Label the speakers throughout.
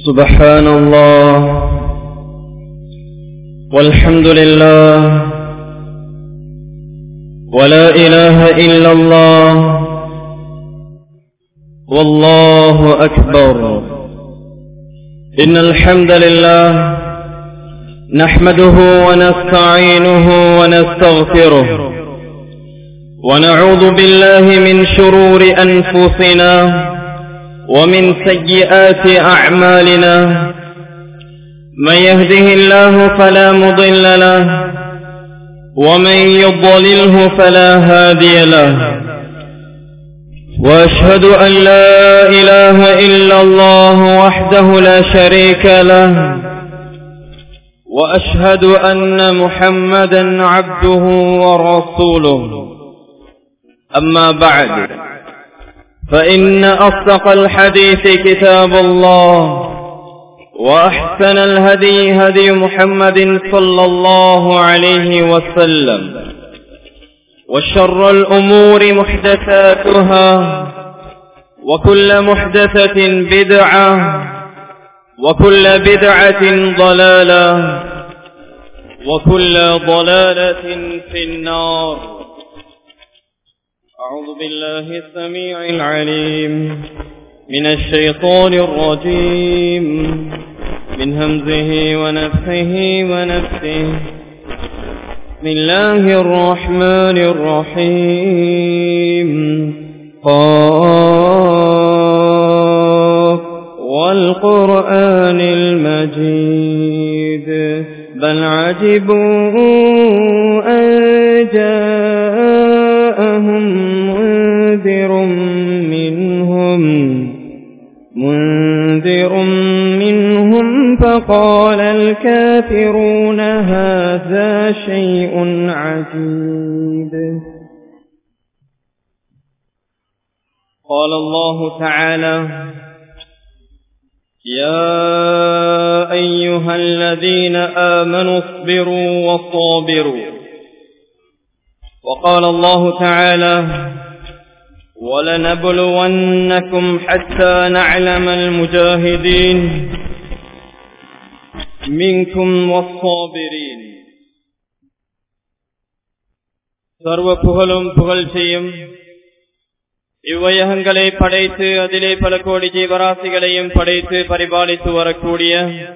Speaker 1: سبحان الله والحمد لله ولا إله إلا الله والله أكبر إن الحمد لله نحمده ونستعينه ونستغفره ونعوذ بالله من شرور أنفسنا ومن سيئات أعمالنا من يهده الله فلا مضل له ومن يضلله فلا هادي له واشهد ان لا اله الا الله وحده لا شريك له واشهد ان محمدا عبده ورسوله اما بعد فان اصدق الحديث كتاب الله واحسن الهدي هدي محمد صلى الله عليه وسلم وشر الأمور محدثاتها وكل محدثة بدعة وكل بدعة ضلالة وكل ضلالة في النار أعوذ بالله السميع العليم من الشيطان الرجيم من همزه ونفخه ونفسه بسم الله الرحمن الرحيم قاف والقرآن المجيد بل عجبوا أن جاءهم منذر منهم منذر منهم فقال الكافرون هذا شيء عجيب قال الله تعالى يا أيها الذين آمنوا اصبروا وصابروا وقال الله تعالى ولنبلونكم حتى نعلم المجاهدين منكم والصابرين சர்வ புகழும் புகழ்ச்சியும் இவ்வையகங்களை படைத்து அதிலே பல கோடி ஜீவராசிகளையும் படைத்து பரிபாலித்து வரக்கூடிய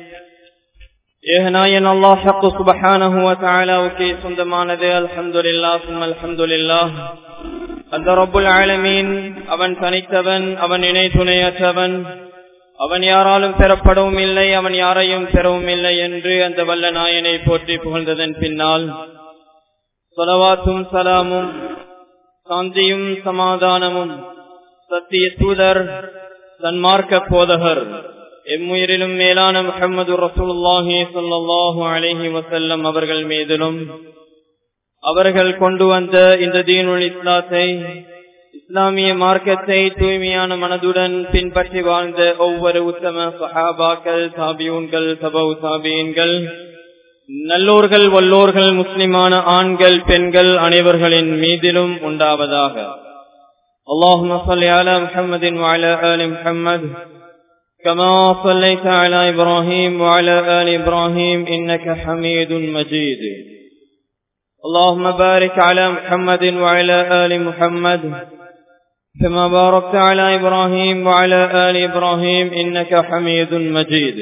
Speaker 1: ஏகநாயன் அல்லாஹ் சுபஹானஹு வ தஆலாவுக்கு சொந்தமானது அல்ஹம்துலில்லாஹ் சும்ம அல்ஹம்துலில்லாஹ் அந்த ரப்புல் ஆலமீன் அவன் தனித்தவன் அவன் இணை துணையற்றவன் அவன் யாராலும் பெறப்படவும் இல்லை அவன் யாரையும் பெறவும் இல்லை என்று அந்த வல்ல நாயனை போற்றி புகழ்ந்ததன் பின்னால் சொலவாத்தும் சலாமும் சாந்தியும் சமாதானமும் சத்திய தூதர் சன்மார்க்க போதகர் எம்முயிரிலும் மேலான முகமது ரசூலுல்லாஹி சொல்லல்லாஹு அலஹி வசல்லம் அவர்கள் மீதிலும் அவர்கள் கொண்டு வந்த இந்த தீனுல் இஸ்லாத்தை இஸ்லாமிய மார்க்கத்தை தூய்மையான மனதுடன் பின்பற்றி வாழ்ந்த ஒவ்வொரு உத்தம சஹாபாக்கள் சாபியூன்கள் சபவு சாபியன்கள் நல்லோர்கள் வல்லோர்கள் முஸ்லிமான ஆண்கள் பெண்கள் அனைவர்களின் மீதிலும் உண்டாவதாக اللهم صل على محمد وعلى آل محمد كما صليت على إبراهيم وعلى آل إبراهيم إنك حميد مجيد اللهم بارك على محمد وعلى آل محمد كما باركت على إبراهيم وعلى آل إبراهيم إنك حميد مجيد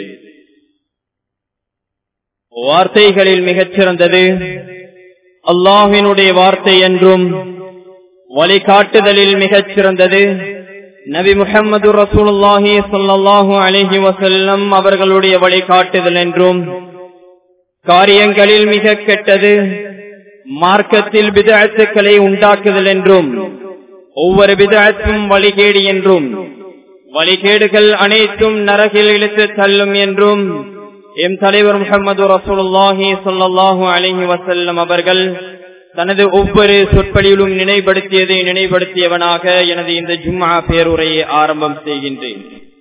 Speaker 1: வார்த்தைகளில் மிகச் சிறந்தது அல்லாஹினுடைய வார்த்தை என்றும் வழிகாட்டுதலில் மிகச் சிறந்தது நபி முகமது ரசூலுல்லாஹி சொல்லல்லாஹு அலஹி வசல்லம் அவர்களுடைய வழிகாட்டுதல் என்றும் காரியங்களில் மிக கெட்டது மார்க்கத்தில் விதத்துக்களை உண்டாக்குதல் என்றும் ஒவ்வொரு விதத்தும் வழிகேடு என்றும் வழிகேடுகள் அனைத்தும் நரகில் இழுத்து தள்ளும் என்றும் எம் தலைவர் முகமது ரசூலுல்லாஹி சொல்லல்லாஹு அலஹி வசல்லம் அவர்கள் தனது ஒவ்வொரு சொற்படியிலும் நினைவுபடுத்தியதை நினைவுபடுத்தியவனாக எனது இந்த ஜும்மா பேருரையை ஆரம்பம் செய்கின்றேன்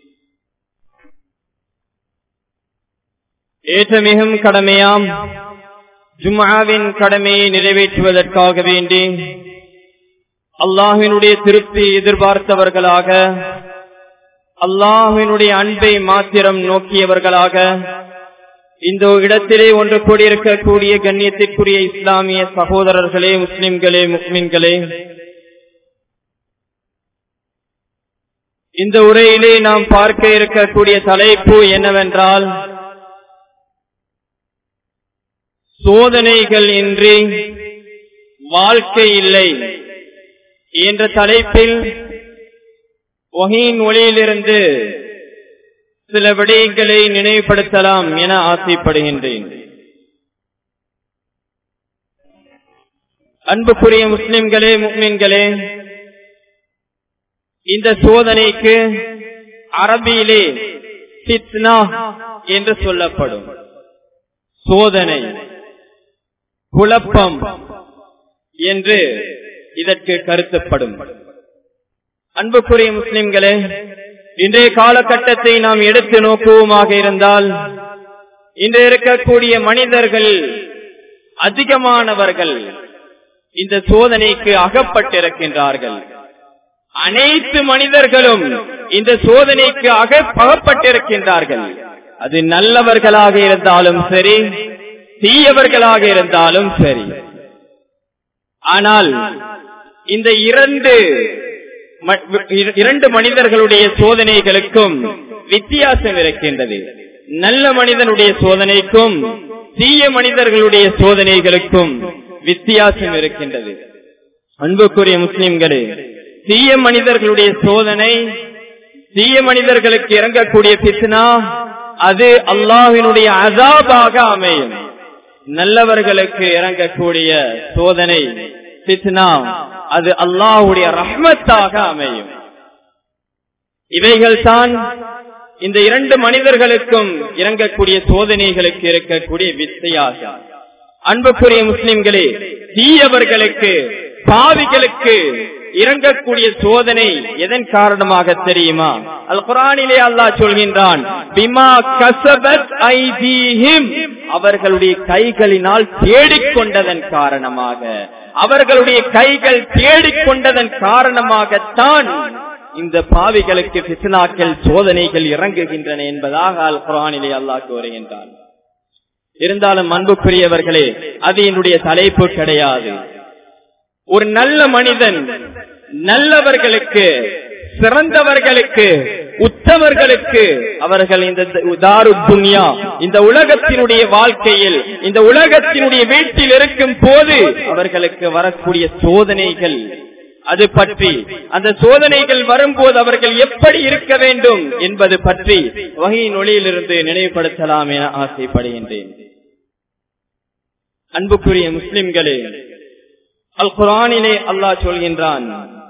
Speaker 1: ஏற்ற மிகும் கடமையாம் ஜும்மாவின் கடமையை நிறைவேற்றுவதற்காக வேண்டி அல்லாஹினுடைய திருப்தி எதிர்பார்த்தவர்களாக அல்லாஹினுடைய அன்பை மாத்திரம் நோக்கியவர்களாக இந்த இடத்திலே ஒன்று கூடியிருக்கக்கூடிய கண்ணியத்திற்குரிய இஸ்லாமிய சகோதரர்களே முஸ்லிம்களே முஸ்லிம்களே இந்த உரையிலே நாம் பார்க்க இருக்கக்கூடிய தலைப்பு என்னவென்றால் சோதனைகள் இன்றி வாழ்க்கை இல்லை என்ற தலைப்பில் வகையின் ஒளியிலிருந்து சில விடயங்களை நினைவுபடுத்தலாம் என ஆசைப்படுகின்றேன் அன்புக்குரிய முஸ்லிம்களே முக்மின்களே இந்த சோதனைக்கு அரபியிலே சித்னா என்று சொல்லப்படும் சோதனை குழப்பம் என்று இதற்கு கருத்தப்படும் அன்புக்குரிய முஸ்லிம்களே இன்றைய காலகட்டத்தை நாம் எடுத்து நோக்குவோமாக இருந்தால் இன்று இருக்கக்கூடிய மனிதர்கள் அதிகமானவர்கள் இந்த சோதனைக்கு அகப்பட்டிருக்கின்றார்கள் அனைத்து மனிதர்களும் இந்த சோதனைக்கு அகப்பட்டிருக்கின்றார்கள் அது நல்லவர்களாக இருந்தாலும் சரி தீயவர்களாக இருந்தாலும் சரி ஆனால் இந்த இரண்டு இரண்டு மனிதர்களுடைய சோதனைகளுக்கும் வித்தியாசம் இருக்கின்றது நல்ல மனிதனுடைய சோதனைக்கும் தீய மனிதர்களுடைய சோதனைகளுக்கும் வித்தியாசம் இருக்கின்றது அன்புக்குரிய முஸ்லிம்களே தீய மனிதர்களுடைய சோதனை தீய மனிதர்களுக்கு இறங்கக்கூடிய பித்னா அது அல்லாஹினுடைய அதாபாக அமையும் நல்லவர்களுக்கு இறங்கக்கூடிய சோதனை பித்னா அது அல்லாஹுடைய ரஹ்மத்தாக அமையும் இவைகள் தான் இந்த இரண்டு மனிதர்களுக்கும் இறங்கக்கூடிய சோதனைகளுக்கு இருக்கக்கூடிய வித்தியாசம் அன்புக்குரிய முஸ்லிம்களே தீயவர்களுக்கு பாவிகளுக்கு இறங்கக்கூடிய சோதனை எதன் காரணமாக தெரியுமா அல் குரானிலே அல்லாஹ் சொல்கின்றான் பிமா கசபத் ஐதீஹிம் அவர்களுடைய கைகளினால் தேடிக்கொண்டதன் காரணமாக அவர்களுடைய கைகள் தேடிக்கொண்டதன் காரணமாகத்தான் இந்த பாவிகளுக்கு பிசினாக்கள் சோதனைகள் இறங்குகின்றன என்பதாக அல் குரானிலே அல்லாஹ் கூறுகின்றான் இருந்தாலும் அன்புக்குரியவர்களே அது என்னுடைய தலைப்பு கிடையாது ஒரு நல்ல மனிதன் நல்லவர்களுக்கு சிறந்தவர்களுக்கு உத்தவர்களுக்கு அவர்கள் இந்த தாரு துன்யா இந்த உலகத்தினுடைய வாழ்க்கையில் இந்த உலகத்தினுடைய வீட்டில் இருக்கும் போது அவர்களுக்கு வரக்கூடிய சோதனைகள் அது பற்றி அந்த சோதனைகள் வரும்போது அவர்கள் எப்படி இருக்க வேண்டும் என்பது பற்றி வகையின் ஒளியிலிருந்து நினைவுபடுத்தலாம் என ஆசைப்படுகின்றேன் அன்புக்குரிய முஸ்லிம்களே அல் குரானிலே அல்லாஹ் சொல்கின்றான்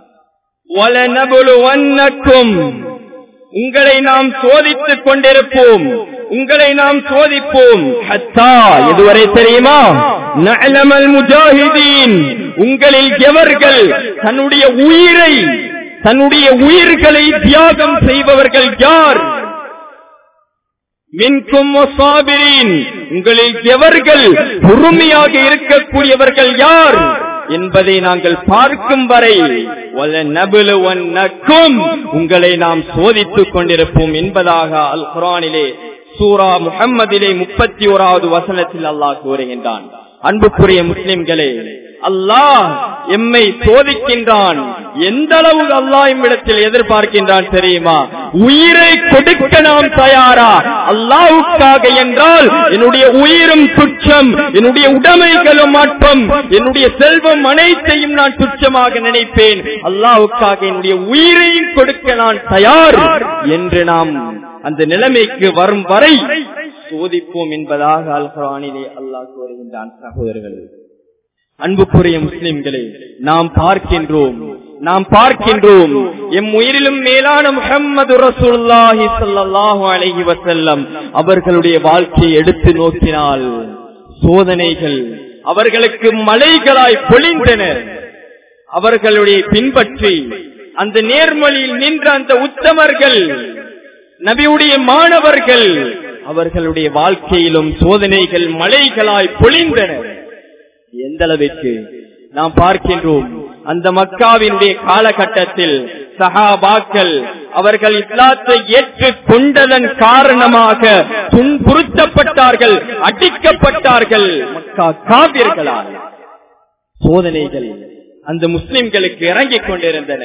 Speaker 1: உங்களை நாம் சோதித்துக் கொண்டிருப்போம் உங்களை நாம் சோதிப்போம் இதுவரை தெரியுமா நலமல் முஜாஹிதீன் உங்களில் எவர்கள் தன்னுடைய உயிரை தன்னுடைய உயிர்களை தியாகம் செய்பவர்கள் யார் மின்கும் உங்களில் எவர்கள் பொறுமையாக இருக்கக்கூடியவர்கள் யார் என்பதை நாங்கள் பார்க்கும் வரை உங்களை நாம் சோதித்துக் கொண்டிருப்போம் என்பதாக அல் குரானிலே சூரா முகம்மதிலே முப்பத்தி ஓராவது வசனத்தில் அல்லாஹ் கூறுகின்றான் அன்புக்குரிய முஸ்லிம்களே அல்லாஹ் எம்மை சோதிக்கின்றான் எந்த அளவு அல்லாஹ் எம்மிடத்தில் எதிர்பார்க்கின்றான் தெரியுமா உயிரை கொடுக்க நாம் தயாரா அல்லாவுக்காக என்றால் என்னுடைய உயிரும் துச்சம் என்னுடைய உடைமைகளும் மாற்றம் என்னுடைய செல்வம் அனைத்தையும் நான் துச்சமாக நினைப்பேன் அல்லாவுக்காக என்னுடைய உயிரையும் கொடுக்க நான் தயார் என்று நாம் அந்த நிலைமைக்கு வரும் வரை சோதிப்போம் என்பதாக அல் குரானிலே அல்லாஹ் கூறுகின்றான் சகோதரர்களே அன்புக்குரிய முஸ்லிம்களே நாம் பார்க்கின்றோம் நாம் பார்க்கின்றோம் எம் உயிரிலும் மேலான முகம்மது ரசூல்லாஹி ஸல்லல்லாஹு அலைஹி வஸல்லம் அவர்களுடைய வாழ்க்கையை எடுத்து நோக்கினால் சோதனைகள் அவர்களுக்கு மலைகளாய் பொழிந்தன அவர்களுடைய பின்பற்றி அந்த நேர்மொழியில் நின்ற அந்த உத்தமர்கள் நபியுடைய மாணவர்கள் அவர்களுடைய வாழ்க்கையிலும் சோதனைகள் மலைகளாய் பொழிந்தன எந்த அளவிற்கு நாம் பார்க்கின்றோம் அந்த மக்காவினுடைய காலகட்டத்தில் சஹாபாக்கள் அவர்கள் இஸ்லாத்தை ஏற்றுக் கொண்டதன் காரணமாக துன்புறுத்தப்பட்டார்கள் அடிக்கப்பட்டார்கள் மக்கா காவிர்களால் சோதனைகள் அந்த முஸ்லிம்களுக்கு இறங்கிக் கொண்டிருந்தன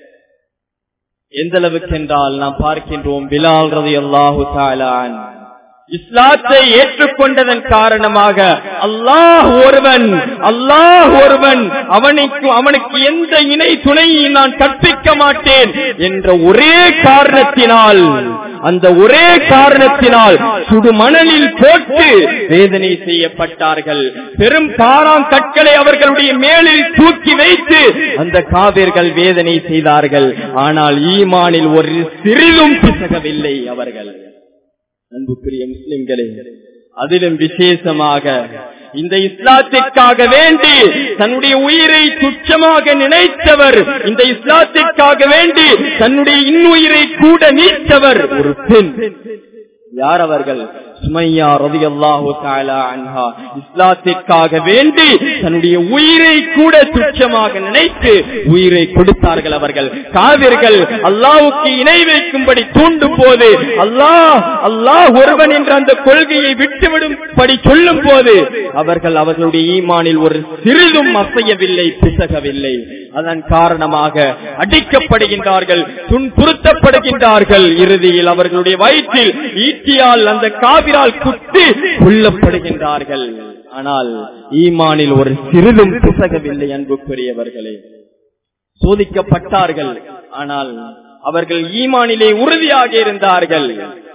Speaker 1: எந்த அளவுக்கு என்றால் நாம் பார்க்கின்றோம் பிலால் ரதி அல்லாஹு தாலான் இஸ்லாத்தை ஏற்றுக்கொண்டதன் காரணமாக அல்லாஹ் ஒருவன் அல்லாஹ் ஒருவன் அவனுக்கு அவனுக்கு எந்த இணை துணையை நான் கற்பிக்க மாட்டேன் என்ற ஒரே காரணத்தினால் அந்த ஒரே காரணத்தினால் சுடுமணலில் போட்டு வேதனை செய்யப்பட்டார்கள் பெரும் பாராம் கற்களை அவர்களுடைய மேலில் தூக்கி வைத்து அந்த காவிர்கள் வேதனை செய்தார்கள் ஆனால் ஈமானில் ஒரு சிறிதும் பிசகவில்லை அவர்கள் அன்புக்குரிய முஸ்லிம்களே அதிலும் விசேஷமாக இந்த இஸ்லாத்திற்காக வேண்டி தன்னுடைய உயிரை துச்சமாக நினைத்தவர் இந்த இஸ்லாத்திற்காக வேண்டி தன்னுடைய இன்னுயிரை கூட நீத்தவர் ஒரு பெண் யார் அவர்கள் சுமையா ரதி அல்லாஹு அன்ஹா இஸ்லாத்திற்காக வேண்டி தன்னுடைய உயிரை கூட துச்சமாக நினைத்து உயிரை கொடுத்தார்கள் அவர்கள் காவிர்கள் அல்லாவுக்கு இணை வைக்கும்படி தூண்டும் போது அல்லாஹ் அல்லாஹ் ஒருவன் என்ற அந்த கொள்கையை விட்டுவிடும்படி சொல்லும் போது அவர்கள் அவர்களுடைய ஈமானில் ஒரு சிறிதும் அசையவில்லை பிசகவில்லை அதன் காரணமாக அடிக்கப்படுகின்றார்கள் துன்புறுத்தப்படுகின்றார்கள் இறுதியில் அவர்களுடைய வயிற்றில் ஈட்டியால் அந்த காவிரால் குத்தி கொல்லப்படுகின்றார்கள் ஆனால் ஈமானில் ஒரு சிறிதும் பிசகவில்லை அன்புக்குரியவர்களே சோதிக்கப்பட்டார்கள் ஆனால் அவர்கள் ஈமானிலே உறுதியாக இருந்தார்கள்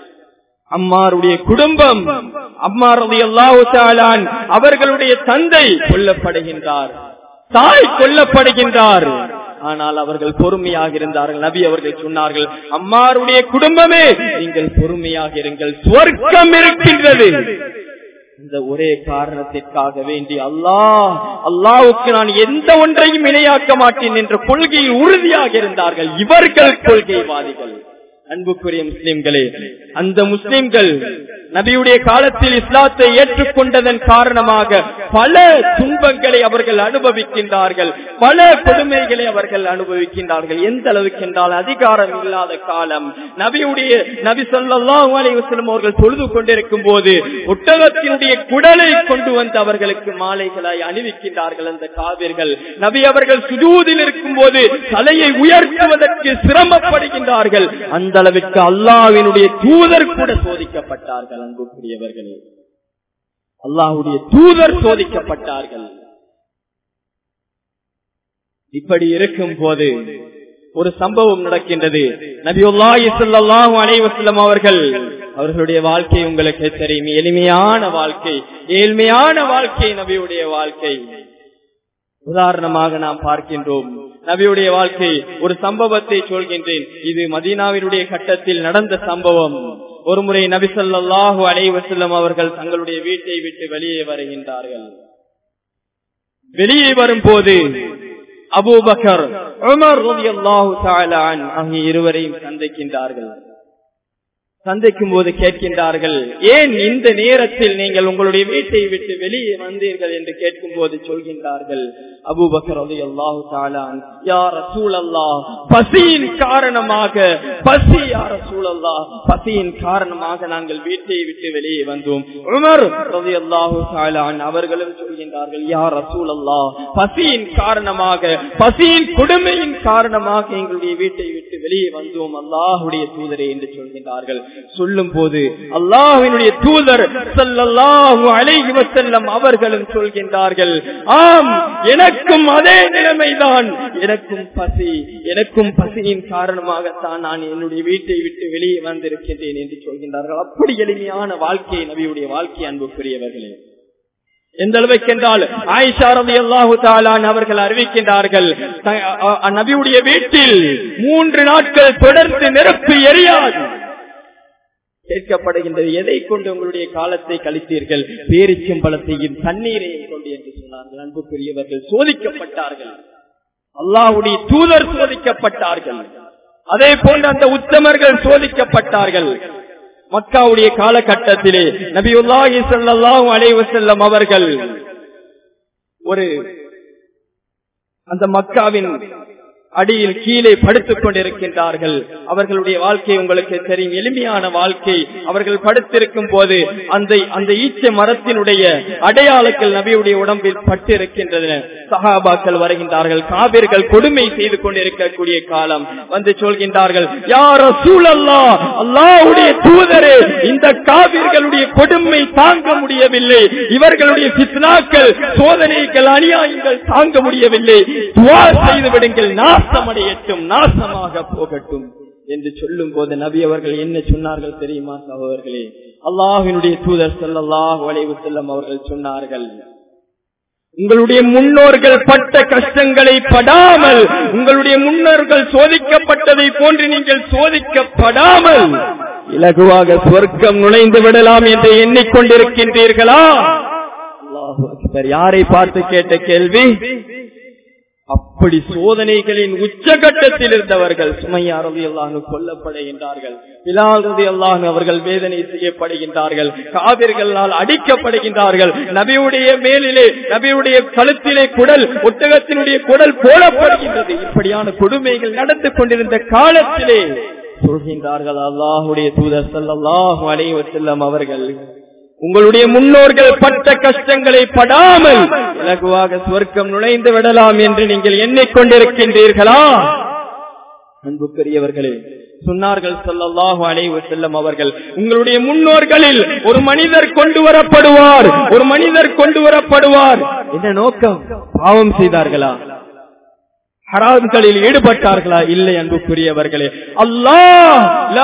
Speaker 1: அம்மாருடைய குடும்பம் அம்மாரதி அல்லாஹாலான் அவர்களுடைய தந்தை கொல்லப்படுகின்றார் தாய் கொல்லப்படுகின்றார் ஆனால் அவர்கள் பொறுமையாக இருந்தார்கள் நபி அவர்கள் சொன்னார்கள் அம்மாருடைய குடும்பமே நீங்கள் பொறுமையாக இருங்கள் சுவர்க்கம் இருக்கின்றது இந்த ஒரே காரணத்திற்காக வேண்டி அல்லாஹ் அல்லாவுக்கு நான் எந்த ஒன்றையும் இணையாக்க மாட்டேன் என்ற கொள்கையில் உறுதியாக இருந்தார்கள் இவர்கள் கொள்கைவாதிகள் அன்புக்குரிய முஸ்லிம்களே அந்த முஸ்லிம்கள் நபியுடைய காலத்தில் இஸ்லாத்தை ஏற்றுக்கொண்டதன் காரணமாக பல துன்பங்களை அவர்கள் அனுபவிக்கின்றார்கள் பல கொடுமைகளை அவர்கள் அனுபவிக்கின்றார்கள் எந்த அளவுக்கு என்றால் அதிகாரம் இல்லாத காலம் நபியுடைய நபி சொல்லாஹு அலைவசலம் அவர்கள் தொழுது கொண்டிருக்கும் போது ஒட்டகத்தினுடைய குடலை கொண்டு வந்து அவர்களுக்கு மாலைகளாய் அணிவிக்கின்றார்கள் அந்த காவிர்கள் நபி அவர்கள் சுஜூதில் இருக்கும் போது தலையை உயர்த்துவதற்கு சிரமப்படுகின்றார்கள் அந்த அளவிற்கு அல்லாவினுடைய தூதர் கூட சோதிக்கப்பட்டார்கள் அன்புக்குரியவர்களே அல்லாஹுடைய தூதர் சோதிக்கப்பட்டார்கள் இப்படி இருக்கும் போது ஒரு சம்பவம் நடக்கின்றது நபியுல்லாஹி ஸல்லல்லாஹு அலைஹி வஸல்லம் அவர்கள் அவர்களுடைய வாழ்க்கை உங்களுக்கு தெரியும் எளிமையான வாழ்க்கை ஏழ்மையான வாழ்க்கை நபியுடைய வாழ்க்கை உதாரணமாக நாம் பார்க்கின்றோம் நபியுடைய வாழ்க்கை ஒரு சம்பவத்தை சொல்கின்றேன் இது மதீனாவினுடைய கட்டத்தில் நடந்த சம்பவம் ஒருமுறை நபி சொல்லாஹு அலைவசல்லம் அவர்கள் தங்களுடைய வீட்டை விட்டு வெளியே வருகின்றார்கள் வெளியே வரும்போது அபூபக்கர் உமர் ரலியல்லாஹு தஆலா ஆகிய இருவரையும் சந்திக்கின்றார்கள் சந்திக்கும் போது கேட்கின்றார்கள் ஏன் இந்த நேரத்தில் நீங்கள் உங்களுடைய வீட்டை விட்டு வெளியே வந்தீர்கள் என்று கேட்கும் போது சொல்கின்றார்கள் அபூபக்கர் அலி அல்லாஹு தாலான் யார சூழல்லா பசியின் காரணமாக பசி யார சூழல்லா பசியின் காரணமாக நாங்கள் வீட்டை விட்டு வெளியே வந்தோம் உமர் ரவி அல்லாஹு தாலான் அவர்களும் சொல்கின்றார்கள் யார சூழல்லா பசியின் காரணமாக பசியின் கொடுமையின் காரணமாக எங்களுடைய வீட்டை விட்டு வெளியே வந்தோம் அல்லாஹுடைய தூதரே என்று சொல்கின்றார்கள் சொல்லும் போது அல்லாஹினுடைய தூதர் சல்லல்லாஹு அலைஹி வஸல்லம் அவர்களும் சொல்கின்றார்கள் ஆம் எனக்கும் அதே நிலைமைதான் எனக்கும் பசி எனக்கும் பசியின் காரணமாகத்தான் நான் என்னுடைய வீட்டை விட்டு வெளியே வந்திருக்கின்றேன் என்று சொல்கின்றார்கள் அப்படி எளிமையான வாழ்க்கை நபியுடைய வாழ்க்கை அன்புக்குரியவர்களே எந்த அளவுக்கு என்றால் ஆயிஷா ரவி அல்லாஹு தாலான் அவர்கள் அறிவிக்கின்றார்கள் நபியுடைய வீட்டில் மூன்று நாட்கள் தொடர்ந்து நெருப்பு எரியாது கேட்கப்படுகின்றது எதை கொண்டு உங்களுடைய காலத்தை கழித்தீர்கள் பேரிச்சும் பழத்தையும் தண்ணீரையும் கொண்டு என்று சொன்னார்கள் அன்புக்குரியவர்கள் சோதிக்கப்பட்டார்கள் அல்லாஹுடைய தூதர் சோதிக்கப்பட்டார்கள் அதே போன்று அந்த உத்தமர்கள் சோதிக்கப்பட்டார்கள் மக்காவுடைய காலகட்டத்திலே நபியுல்லாஹி ஸல்லல்லாஹு அலைஹி வஸல்லம் அவர்கள் ஒரு அந்த மக்காவின் அடியில் கீழே படுத்துக் கொண்டிருக்கின்றார்கள் அவர்களுடைய வாழ்க்கை உங்களுக்கு தெரியும் எளிமையான வாழ்க்கை அவர்கள் படுத்திருக்கும் போது அந்த அந்த ஈச்ச மரத்தினுடைய அடையாளங்கள் நபியுடைய உடம்பில் பட்டு இருக்கின்றன சகாபாக்கள் வருகின்றார்கள் காவிர்கள் கொடுமை செய்து கொண்டிருக்கக்கூடிய காலம் வந்து சொல்கின்றார்கள் யார சூழல்லா அல்லாவுடைய தூதரே இந்த காவிர்களுடைய கொடுமை தாங்க முடியவில்லை இவர்களுடைய பித்னாக்கள் சோதனைகள் அநியாயங்கள் தாங்க முடியவில்லை துவா செய்து விடுங்கள் நாசமடையட்டும் நாசமாக போகட்டும் என்று சொல்லும் போது நபி அவர்கள் என்ன சொன்னார்கள் தெரியுமா சகோதரர்களே அல்லாஹினுடைய தூதர் செல்லல்லாஹ் வளைவு செல்லம் அவர்கள் சொன்னார்கள் உங்களுடைய முன்னோர்கள் பட்ட கஷ்டங்களை படாமல் உங்களுடைய முன்னோர்கள் சோதிக்கப்பட்டதை போன்று நீங்கள் சோதிக்கப்படாமல் இலகுவாக சொர்க்கம் நுழைந்து விடலாம் என்று எண்ணிக்கொண்டிருக்கின்றீர்களா அல்லாஹு அக்பர் யாரை பார்த்து கேட்ட கேள்வி அப்படி சோதனைகளின் உச்சகட்டத்தில் இருந்தவர்கள் சுமையா ரவி அல்லாஹு கொல்லப்படுகின்றார்கள் பிலால் ரவி அல்லாஹு அவர்கள் வேதனை செய்யப்படுகின்றார்கள் காவிர்களால் அடிக்கப்படுகின்றார்கள் நபியுடைய மேலிலே நபியுடைய கழுத்திலே குடல் ஒட்டகத்தினுடைய குடல் போடப்படுகின்றது இப்படியான கொடுமைகள் நடந்து கொண்டிருந்த காலத்திலே சொல்கின்றார்கள் அல்லாஹுடைய தூதர் சல்லாஹு அலைவ செல்லம் அவர்கள் உங்களுடைய முன்னோர்கள் பட்ட கஷ்டங்களை படாமல் இலகுவாக சுவர்க்கம் நுழைந்து விடலாம் என்று நீங்கள் எண்ணிக்கொண்டிருக்கின்றீர்களா அன்புக்குரியவர்களே சொன்னார்கள் சொல்லல்லாஹு அலைவு செல்லம் அவர்கள் உங்களுடைய முன்னோர்களில் ஒரு மனிதர் கொண்டு வரப்படுவார் ஒரு மனிதர் கொண்டு வரப்படுவார் என்ன நோக்கம் பாவம் செய்தார்களா ஹராம்களில் ஈடுபட்டார்களா இல்லை அன்புக்குரியவர்களே அல்லாஹ்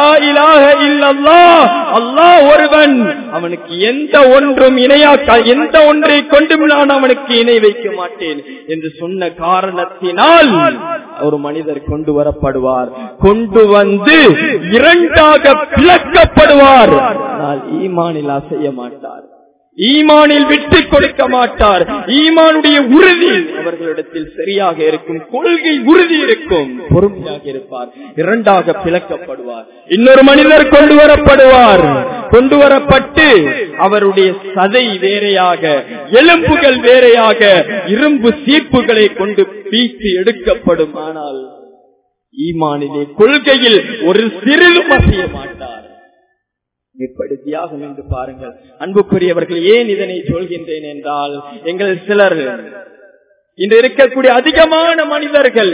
Speaker 1: அல்லாஹ் ஒருவன் அவனுக்கு எந்த ஒன்றும் இணையாக்க எந்த ஒன்றை கொண்டும் நான் அவனுக்கு இணை வைக்க மாட்டேன் என்று சொன்ன காரணத்தினால் ஒரு மனிதர் கொண்டு வரப்படுவார் கொண்டு வந்து இரண்டாக பிளக்கப்படுவார் ஆனால் ஈமானில் அசைய மாட்டார் ஈமானில் விட்டு கொடுக்க மாட்டார் ஈமானுடைய உறுதி அவர்களிடத்தில் சரியாக இருக்கும் கொள்கை உறுதி இருக்கும் பொறுமையாக இருப்பார் இரண்டாக பிளக்கப்படுவார் இன்னொரு மனிதர் கொண்டு வரப்படுவார் கொண்டு வரப்பட்டு அவருடைய சதை வேறையாக எலும்புகள் வேறையாக இரும்பு சீப்புகளை கொண்டு பீச்சு எடுக்கப்படும் ஆனால் ஈமானிலே கொள்கையில் ஒரு சிறிதும் அசைய மாட்டார் எப்படி தியாகம் என்று பாருங்கள் அன்புக்குரியவர்கள் ஏன் இதனை சொல்கின்றேன் என்றால் எங்கள் சிலர் இன்று இருக்கக்கூடிய அதிகமான மனிதர்கள்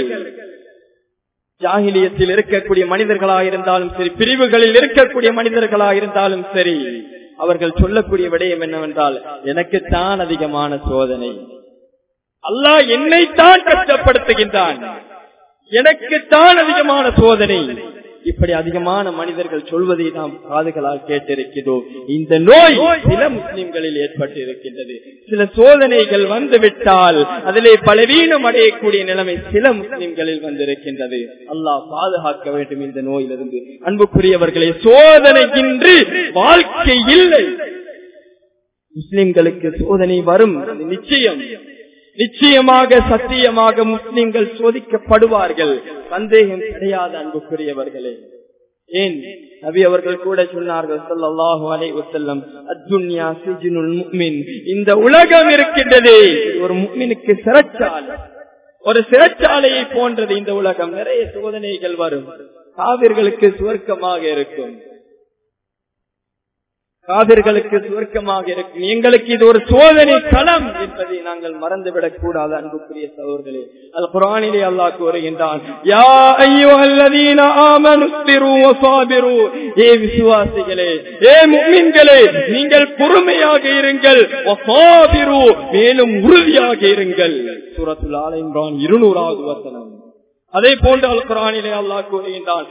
Speaker 1: ஜாகிலியத்தில் இருக்கக்கூடிய மனிதர்களாக இருந்தாலும் சரி பிரிவுகளில் இருக்கக்கூடிய மனிதர்களாக இருந்தாலும் சரி அவர்கள் சொல்லக்கூடிய விடயம் என்னவென்றால் எனக்குத்தான் அதிகமான சோதனை அல்லாஹ் என்னைத்தான் கஷ்டப்படுத்துகின்றான் எனக்குத்தான் அதிகமான சோதனை இப்படி அதிகமான மனிதர்கள் சொல்வதை நாம் காதுகளால் கேட்டிருக்கிறோம் இந்த நோய் சில முஸ்லிம்களில் ஏற்பட்டு இருக்கின்றது சில சோதனைகள் வந்துவிட்டால் அதிலே பலவீனம் அடையக்கூடிய நிலைமை சில முஸ்லிம்களில் வந்திருக்கின்றது அல்லாஹ் பாதுகாக்க வேண்டும் இந்த நோயிலிருந்து அன்புக்குரியவர்களே சோதனையின்றி வாழ்க்கை இல்லை முஸ்லிம்களுக்கு சோதனை வரும் நிச்சயம் நிச்சயமாக சத்தியமாக முஸ்லிம்கள் சோதிக்கப்படுவார்கள் சந்தேகம் கிடையாது அன்புக்குரியவர்களே ஏன் நபி அவர்கள் கூட சொன்னார்கள் சொல்லல்லாஹு அலை வசல்லம் அத்துன்யா சிஜினுல் முக்மின் இந்த உலகம் இருக்கின்றது ஒரு முக்மினுக்கு சிறச்சாலை ஒரு சிறைச்சாலையை போன்றது இந்த உலகம் நிறைய சோதனைகள் வரும் காவிர்களுக்கு சுவர்க்கமாக இருக்கும் காவிர்களுக்கு சுவர்க்கமாக இருக்கும் எங்களுக்கு இது ஒரு சோதனை களம் என்பதை நாங்கள் மறந்துவிடக் கூடாது அன்புக்குரிய சகோதரர்களே அது குரானிலே அல்லாஹ் கூறுகின்றான் யா ஐயுஹல்லதீன ஆமனுஸ்பிரு வஸாபிரு ஏ விசுவாசிகளே ஏ முஃமின்களே நீங்கள் பொறுமையாக இருங்கள் வஸாபிரு மேலும் உறுதியாக இருங்கள் சூரத்துல் ஆல இம்ரான் 200வது வசனம் அதே போன்று அல் குரானிலே அல்லாஹ் கூறுகின்றான்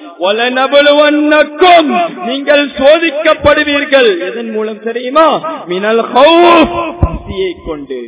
Speaker 1: நீங்கள் சோதிக்கப்படுவீர்கள் எதன் மூலம் தெரியுமா மினல் பசியை கொண்டு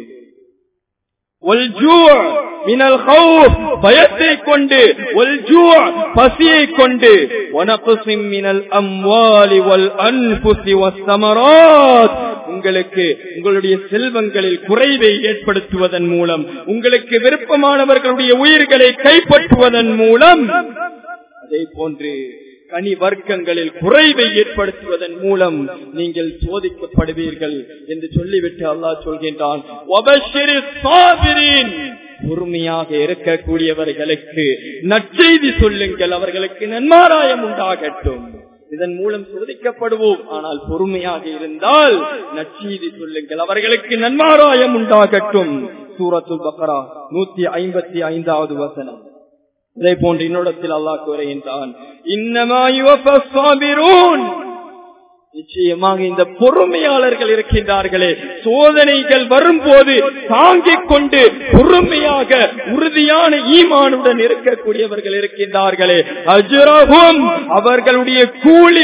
Speaker 1: மினல் பயத்தை கொண்டு பசியை கொண்டு மினல் அம்வாலி வல் அன்புசி வசமராத் உங்களுக்கு உங்களுடைய செல்வங்களில் குறைவை ஏற்படுத்துவதன் மூலம் உங்களுக்கு விருப்பமானவர்களுடைய உயிர்களை கைப்பற்றுவதன் மூலம் அதே போன்று கனி வர்க்கங்களில் குறைவை ஏற்படுத்துவதன் மூலம் நீங்கள் சோதிக்கப்படுவீர்கள் என்று சொல்லிவிட்டு அல்லாஹ் சொல்கின்றான் பொறுமையாக இருக்கக்கூடியவர்களுக்கு நற்செய்தி சொல்லுங்கள் அவர்களுக்கு நன்மாராயம் உண்டாகட்டும் இதன் மூலம் சோதிக்கப்படுவோம் ஆனால் பொறுமையாக இருந்தால் நற்செய்தி சொல்லுங்கள் அவர்களுக்கு நன்மாராயம் உண்டாகட்டும் சூரத்துல் பக்ரா நூத்தி ஐம்பத்தி ஐந்தாவது வசனம் இதே போன்று இன்னொடத்தில் அல்லாஹ் கூறுகின்றான் இன்னமாயுவன் நிச்சயமாக இந்த பொறுமையாளர்கள் இருக்கின்றார்களே சோதனைகள் வரும்போது தாங்கிக் கொண்டு பொறுமையாக உறுதியான ஈமானுடன் இருக்கக்கூடியவர்கள் இருக்கின்றார்களே அஜுரகும் அவர்களுடைய கூலி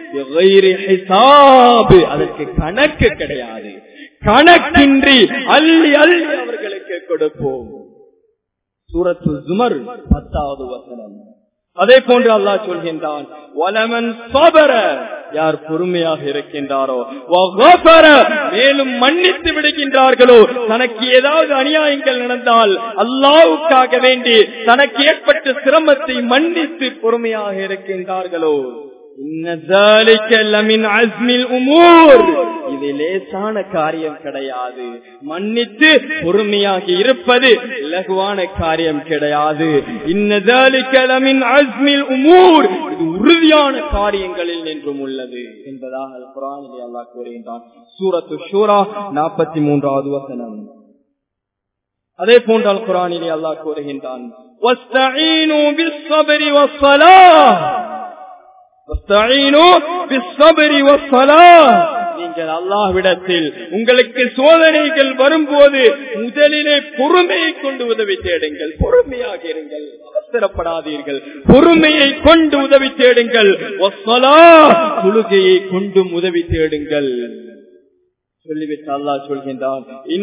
Speaker 1: அதற்கு கணக்கு கிடையாது கணக்கின்றி அள்ளி அள்ளி அவர்களுக்கு கொடுப்போம் சூரத்து ஜுமர் பத்தாவது வசனம் அதே போன்று அல்லாஹ் சொல்கின்றான் வலமன் சபர யார் பொறுமையாக இருக்கின்றாரோ மேலும் மன்னித்து விடுகின்றார்களோ தனக்கு ஏதாவது அநியாயங்கள் நடந்தால் அல்லாவுக்காக வேண்டி தனக்கு ஏற்பட்ட சிரமத்தை மன்னித்து பொறுமையாக இருக்கின்றார்களோ இது லேசான காரியம் கிடையாது மன்னித்து பொறுமையாக இருப்பது இலகுவான காரியம் கிடையாது இன்னதலின் அஸ்மில் உமூர் இது உறுதியான காரியங்களில் என்றும் உள்ளது என்பதாக குரானிலே அல்லாஹ் கூறுகின்றான் சூரத்து ஷூரா நாற்பத்தி மூன்றாவது வசனம் அதே போன்றால் குரானிலே அல்லாஹ் கூறுகின்றான் நீங்கள் அல்லாஹ்விடத்தில் உங்களுக்கு சோதனைகள் வரும்போது முதலிலே பொறுமையை கொண்டு உதவி தேடுங்கள் பொறுமையாக இருங்கள் அவசரப்படாதீர்கள் பொறுமையை கொண்டு உதவி தேடுங்கள் தொழுகையை கொண்டும் உதவி தேடுங்கள் சொல்லிவிட்டு அல்லாஹ் சொல்கின்றான்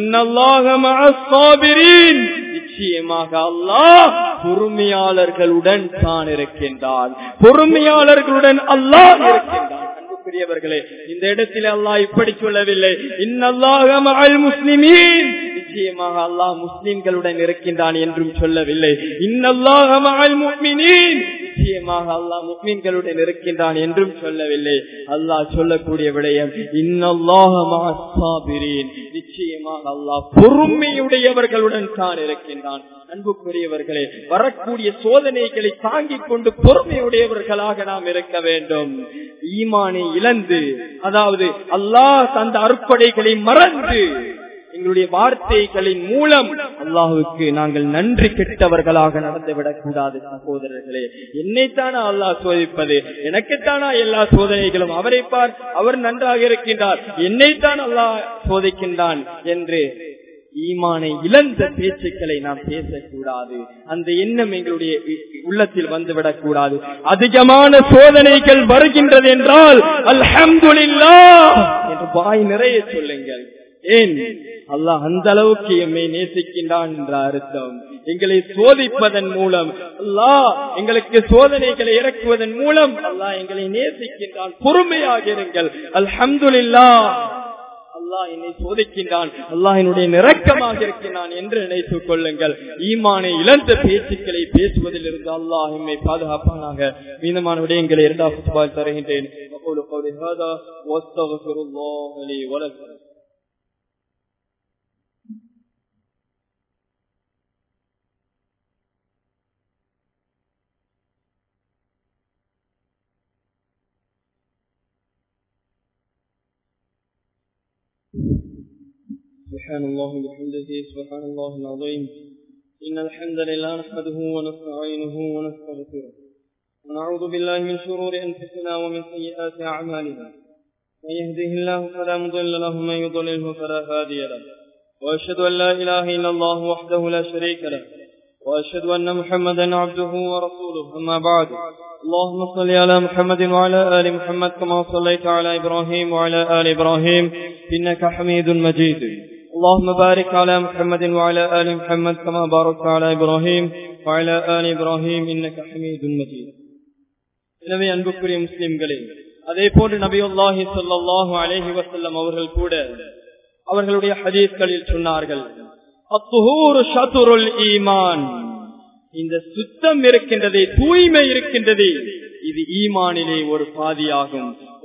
Speaker 1: நிச்சயமாக அல்லாஹ் பொறுமையாளர்களுடன் தான் இருக்கின்றான் பொறுமையாளர்களுடன் அல்லாஹ் இருக்கின்றான் அன்புக்குரியவர்களே இந்த இடத்தில் அல்லாஹ் இப்படி சொல்லவில்லை இன்னல்லாக முஸ்லிமீன் நிச்சயமாக அல்லாஹ் முஸ்லிம்களுடன் இருக்கின்றான் என்றும் சொல்லவில்லை இன்னல்லாக முக்மினீன் நிச்சயமாக அல்லாஹ் முக்மீன்களுடன் இருக்கின்றான் என்றும் சொல்லவில்லை அல்லாஹ் சொல்லக்கூடிய விடயம் இன்னல்லாஹிரீன் நிச்சயமாக அல்லாஹ் பொறுமையுடையவர்களுடன் தான் இருக்கின்றான் அன்புக்குரியவர்களே வரக்கூடிய சோதனைகளை தாங்கிக் கொண்டு பொறுமையுடையவர்களாக நாம் இருக்க வேண்டும் ஈமானை இழந்து அதாவது அல்லாஹ் தந்த அறுப்படைகளை மறந்து எங்களுடைய வார்த்தைகளின் மூலம் அல்லாஹுக்கு நாங்கள் நன்றி கெட்டவர்களாக நடந்துவிடக் கூடாது சகோதரர்களே என்னைத்தானா அல்லாஹ் சோதிப்பது எனக்குத்தானா எல்லா சோதனைகளும் அவரை பார் அவர் நன்றாக இருக்கின்றார் என்னைத்தான் அல்லாஹ் சோதிக்கின்றான் என்று ஈமானை இழந்த பேச்சுக்களை நாம் பேசக்கூடாது அந்த எண்ணம் எங்களுடைய உள்ளத்தில் வந்துவிடக் கூடாது அதிகமான சோதனைகள் வருகின்றது என்றால் அல்ஹம்துலில்லா என்று வாய் நிறைய சொல்லுங்கள் ஏன் அல்லாஹ் அந்த அளவுக்கு எம்மை நேசிக்கின்றான் என்ற அர்த்தம் எங்களை சோதிப்பதன் மூலம் அல்லாஹ் எங்களுக்கு சோதனைகளை இறக்குவதன் மூலம் அல்லாஹ் எங்களை நேசிக்கின்றான் பொறுமையாக இருங்கள் அல்ஹம்துலில்லா அல்லாஹ் என்னை சோதிக்கின்றான் அல்லாஹ் என்னுடைய நிறக்கமாக இருக்கின்றான் என்று நினைத்துக் கொள்ளுங்கள் ஈமானை இழந்த பேச்சுக்களை பேசுவதில் இருந்து அல்லாஹ் எம்மை பாதுகாப்பானாக மீதமான விடயங்களை இரண்டாவது தருகின்றேன் سبحان الله وبحمده سبحان الله العظيم إن الحمد لله نحمده ونستعينه ونستغفره ونعوذ بالله من شرور أنفسنا ومن سيئات أعمالنا من يهده الله فلا مضل له ومن يضلله فلا هادي له وأشهد أن لا إله إلا الله وحده لا شريك له وأشهد أن محمدا عبده ورسوله أما بعد اللهم صل على محمد وعلى آل محمد كما صليت على إبراهيم وعلى آل إبراهيم إنك حميد مجيد اللهم بارك على محمد وعلى آل محمد كما باركت على إبراهيم وعلى آل إبراهيم إنك حميد مجيد எனவே அன்புக்குரிய முஸ்லிம்களே அதே போன்று நபியுல்லாஹி சொல்லாஹு அலேஹி வசல்லம் அவர்கள் கூட அவர்களுடைய ஹதீஸ்களில் சொன்னார்கள் அத்துஹூரு ஷதுருல் ஈமான் இந்த சுத்தம் இருக்கின்றதே தூய்மை இருக்கின்றதே இது ஈமானிலே ஒரு பாதியாகும்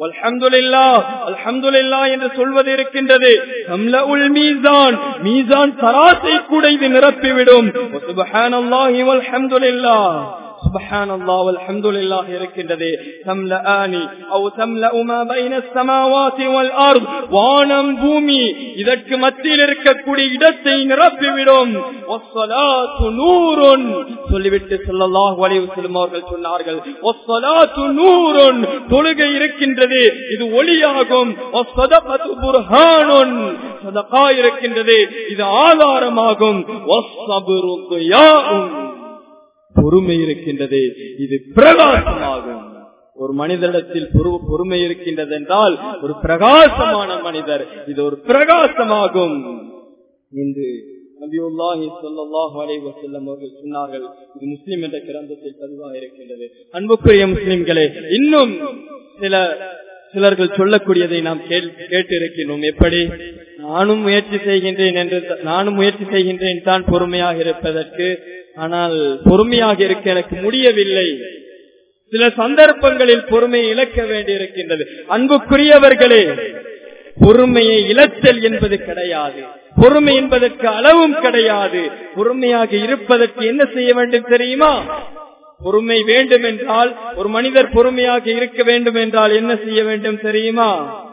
Speaker 1: அல்ஹம்துலில்லா அல்ஹம்துலில்லா என்று சொல்வது இருக்கின்றது தம்லஉல் மீசான் மீசான் தராசை கூட இது நிரப்பிவிடும் சுப்ஹானல்லாஹி வல்ஹம்துலில்லா சுபஹான் அல்லாஹ் அல்ஹம்துலில்லாஹ் இருக்கின்றது தம்லஆனி அவ் தம்லஉ மா பைன ஸமாவாதி வல் அர்த் வானம் பூமி இதற்கு மத்தியில் இருக்கக்கூடிய இடத்தை நிரப்பிவிடும் வஸ்ஸலாத்து நூருன் சொல்லிவிட்டு ஸல்லல்லாஹு அலைஹி வஸல்லம் அவர்கள் சொன்னார்கள் வஸ்ஸலாத்து நூருன் தொழுகை இருக்கின்றது இது ஒளியாகும் வஸ்ஸதகத்து புர்ஹானுன் சதகா இருக்கின்றது இது ஆதாரமாகும் வஸ்ஸப்ரு தியாஉன் பொறுமை இருக்கின்றது இது பிரகாசமாகும் ஒரு மனிதனிடத்தில் பொறுமை இருக்கின்றது என்றால் ஒரு பிரகாசமான மனிதர் இது ஒரு பிரகாசமாகும் என்று நபியுல்லாஹி ஸல்லல்லாஹு அலைஹி வஸல்லம் அவர்கள் சொன்னார்கள் இது முஸ்லிம் என்ற கிரந்தத்தில் பதிவாக இருக்கின்றது அன்புக்குரிய முஸ்லிம்களே இன்னும் சில சிலர்கள் சொல்லக்கூடியதை நாம் கேட்டு இருக்கின்றோம் எப்படி நானும் முயற்சி செய்கின்றேன் என்று நானும் முயற்சி செய்கின்றேன் தான் பொறுமையாக இருப்பதற்கு ஆனால் பொறுமையாக இருக்க எனக்கு முடியவில்லை சில சந்தர்ப்பங்களில் பொறுமையை இழக்க வேண்டியிருக்கின்றது அன்புக்குரியவர்களே பொறுமையை இழத்தல் என்பது கிடையாது பொறுமை என்பதற்கு அளவும் கிடையாது பொறுமையாக இருப்பதற்கு என்ன செய்ய வேண்டும் தெரியுமா பொறுமை வேண்டும் என்றால் ஒரு மனிதர் பொறுமையாக இருக்க வேண்டும் என்றால் என்ன செய்ய வேண்டும் தெரியுமா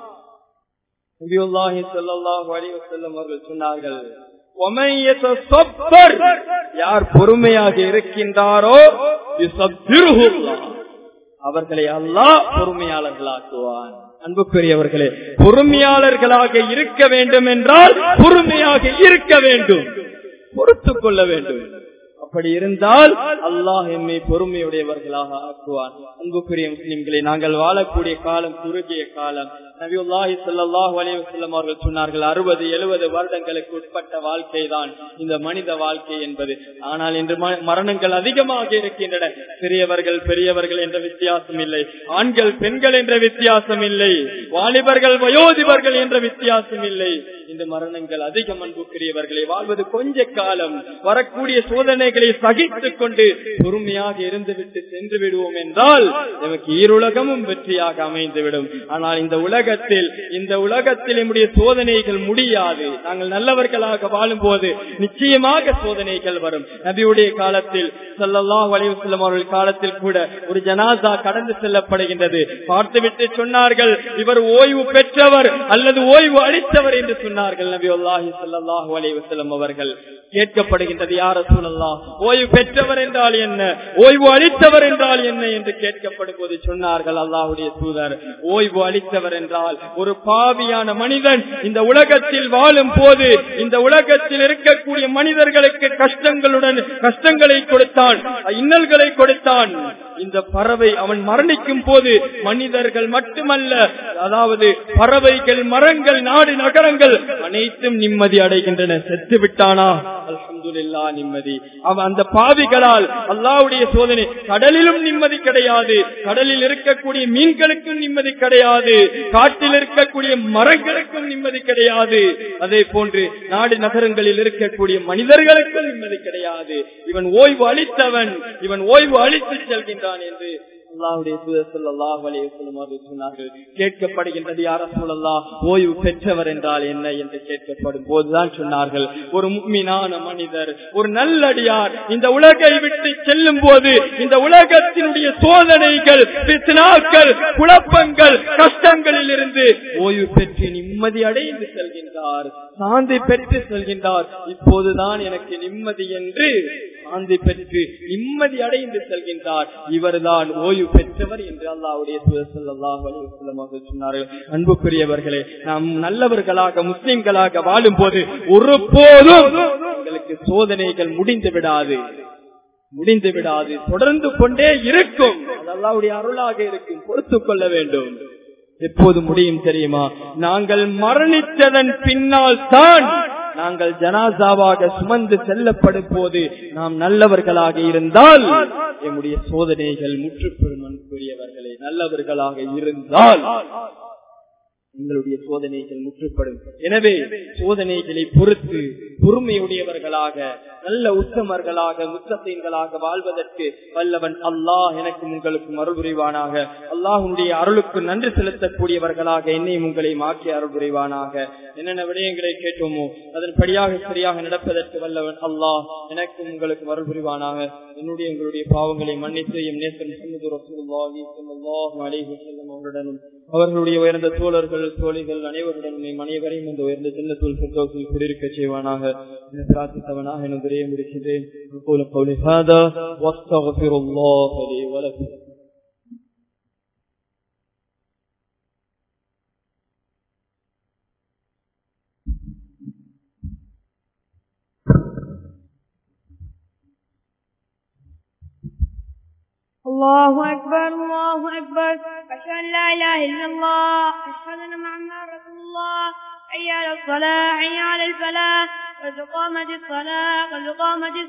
Speaker 1: அவர்கள் சொன்னார்கள் யார் பொறுமையாக இருக்கின்றாரோ அவர்களை அல்லாஹ் பொறுமையாளர்களாக்குவான் அன்புக்குரியவர்களே பொறுமையாளர்களாக இருக்க வேண்டும் என்றால் பொறுமையாக இருக்க வேண்டும் பொறுத்துக் கொள்ள வேண்டும் அப்படி இருந்தால் அல்லாஹ் எம்மை பொறுமையுடையவர்களாக ஆக்குவான் அன்புக்குரிய முஸ்லிம்களை நாங்கள் வாழக்கூடிய காலம் குறுகிய காலம் நபியுல்லாஹி ஸல்லல்லாஹு அலைஹி வஸல்லம் அவர்கள் சொன்னார்கள் அறுபது எழுபது வருடங்களுக்கு உட்பட்ட வாழ்க்கை தான் இந்த மனித வாழ்க்கை என்பது ஆனால் இன்று மரணங்கள் அதிகமாக இருக்கின்றன பெரியவர்கள் பெரியவர்கள் என்ற வித்தியாசம் இல்லை ஆண்கள் பெண்கள் என்ற வித்தியாசம் இல்லை வாலிபர்கள் வயோதிபர்கள் என்ற வித்தியாசம் இல்லை இந்த மரணங்கள் அதிகம் அன்புக்குரியவர்களை வாழ்வது கொஞ்ச காலம் வரக்கூடிய சோதனைகளை சகித்துக் கொண்டு பொறுமையாக இருந்துவிட்டு சென்று விடுவோம் என்றால் நமக்கு ஈருலகமும் வெற்றியாக அமைந்துவிடும் ஆனால் இந்த உலகத்தில் இந்த உலகத்தில் நம்முடைய சோதனைகள் முடியாது நாங்கள் நல்லவர்களாக வாழும் போது நிச்சயமாக சோதனைகள் வரும் நபியுடைய காலத்தில் சல்லல்லாஹு அலைஹி வஸல்லம் அவர்கள் காலத்தில் கூட ஒரு ஜனாசா கடந்து செல்லப்படுகின்றது பார்த்துவிட்டு சொன்னார்கள் இவர் ஓய்வு பெற்றவர் அல்லது ஓய்வு அளித்தவர் என்று சொன்னார்கள் நபி அல்லாஹி சல்லாஹூ அலைஹி வஸல்லம் அவர்கள் கேட்கப்படுகின்றது யார சூழல்லா ஓய்வு பெற்றவர் என்றால் என்ன ஓய்வு அளித்தவர் என்றால் என்ன என்று கேட்கப்படும் போது சொன்னார்கள் அல்லாஹுடைய தூதர் ஓய்வு அளித்தவர் என்றால் ஒரு பாவியான மனிதன் இந்த உலகத்தில் வாழும் போது இந்த உலகத்தில் இருக்கக்கூடிய மனிதர்களுக்கு கஷ்டங்களுடன் கஷ்டங்களை கொடுத்தான் இன்னல்களை கொடுத்தான் இந்த பறவை அவன் மரணிக்கும் போது மனிதர்கள் மட்டுமல்ல அதாவது பறவைகள் மரங்கள் நாடு நகரங்கள் அனைத்தும் நிம்மதி அடைகின்றன செத்து விட்டானா அல்ஹம்துலில்லா நிம்மதி அவன் அந்த பாவிகளால் அல்லாவுடைய சோதனை கடலிலும் நிம்மதி கிடையாது கடலில் இருக்கக்கூடிய மீன்களுக்கும் நிம்மதி கிடையாது காட்டில் இருக்கக்கூடிய மரங்களுக்கும் நிம்மதி கிடையாது அதே போன்று நாடு நகரங்களில் இருக்கக்கூடிய மனிதர்களுக்கும் நிம்மதி கிடையாது இவன் ஓய்வு அளித்தவன் இவன் ஓய்வு அளித்து செல்கின்றான் என்று அல்லாவுடைய தூதர் ஸல்லல்லாஹு அலைஹி வஸல்லம் அவர்கள் சொன்னார்கள் கேட்கப்படுகின்றது யார சொல்லலாம் ஓய்வு பெற்றவர் என்றால் என்ன என்று கேட்கப்படும் போதுதான் சொன்னார்கள் ஒரு முக்மினான மனிதர் ஒரு நல்லடியார் இந்த உலகை விட்டு செல்லும் போது இந்த உலகத்தினுடைய சோதனைகள் பிசினாக்கள் குழப்பங்கள் கஷ்டங்களில் இருந்து ஓய்வு பெற்று நிம்மதி அடைந்து செல்கின்றார் சாந்தி பெற்று செல்கின்றார் இப்போதுதான் எனக்கு நிம்மதி என்று சாந்தி பெற்று நிம்மதி அடைந்து செல்கின்றார் இவர்தான் ஓய்வு பெற்றவர் என்று அல்லாவுடைய சொன்னார்கள் அன்புக்குரியவர்களே நாம் நல்லவர்களாக முஸ்லிம்களாக வாழும் போது ஒருபோதும் எங்களுக்கு சோதனைகள் முடிந்து விடாது முடிந்து விடாது தொடர்ந்து கொண்டே இருக்கும் அது அல்லாவுடைய அருளாக இருக்கும் பொறுத்துக் கொள்ள வேண்டும் எப்போது முடியும் தெரியுமா நாங்கள் மரணித்ததன் பின்னால் தான் நாங்கள் ஜனாசாவாக சுமந்து செல்லப்படும் போது நாம் நல்லவர்களாக இருந்தால் எம்முடைய சோதனைகள் முற்றுப்பெறும் அன்புரியவர்களே நல்லவர்களாக இருந்தால் எங்களுடைய சோதனைகள் முற்றுப்படும் எனவே சோதனைகளை பொறுத்து பொறுமையுடையவர்களாக நல்ல உத்தமர்களாக முத்தத்தைங்களாக வாழ்வதற்கு வல்லவன் அல்லாஹ் எனக்கும் உங்களுக்கும் அருள் புரிவானாக அல்லாஹுடைய அருளுக்கு நன்றி செலுத்தக்கூடியவர்களாக என்னையும் உங்களை மாற்றி அருள் புரிவானாக என்னென்ன விடயங்களை கேட்டோமோ அதன்படியாக சரியாக நடப்பதற்கு வல்லவன் அல்லாஹ் எனக்கும் உங்களுக்கும் அருள் புரிவானாக என்னுடைய உங்களுடைய பாவங்களை மன்னித்து எம் நேசன் முஹம்மது ரசூலுல்லாஹி ஸல்லல்லாஹு அலைஹி வஸல்லம் அவருடனும் அவர்களுடைய உயர்ந்த தோழர்கள் தோழிகள் அனைவருடனும் அனைவரையும் இந்த உயர்ந்த சின்னத்தூள் சித்தோசில் குடியிருக்க செய்வானாக என பிரார்த்தித்தவனாக என உரையை முடிக்கின்றேன் أقول قولي هذا واستغفر الله لي ولكم
Speaker 2: الله أكبر الله أكبر أشهد أن لا إله إلا الله أشهد أن محمدا رسول الله حي على الصلاة حي على الفلاح قد قامت الصلاة قد قامت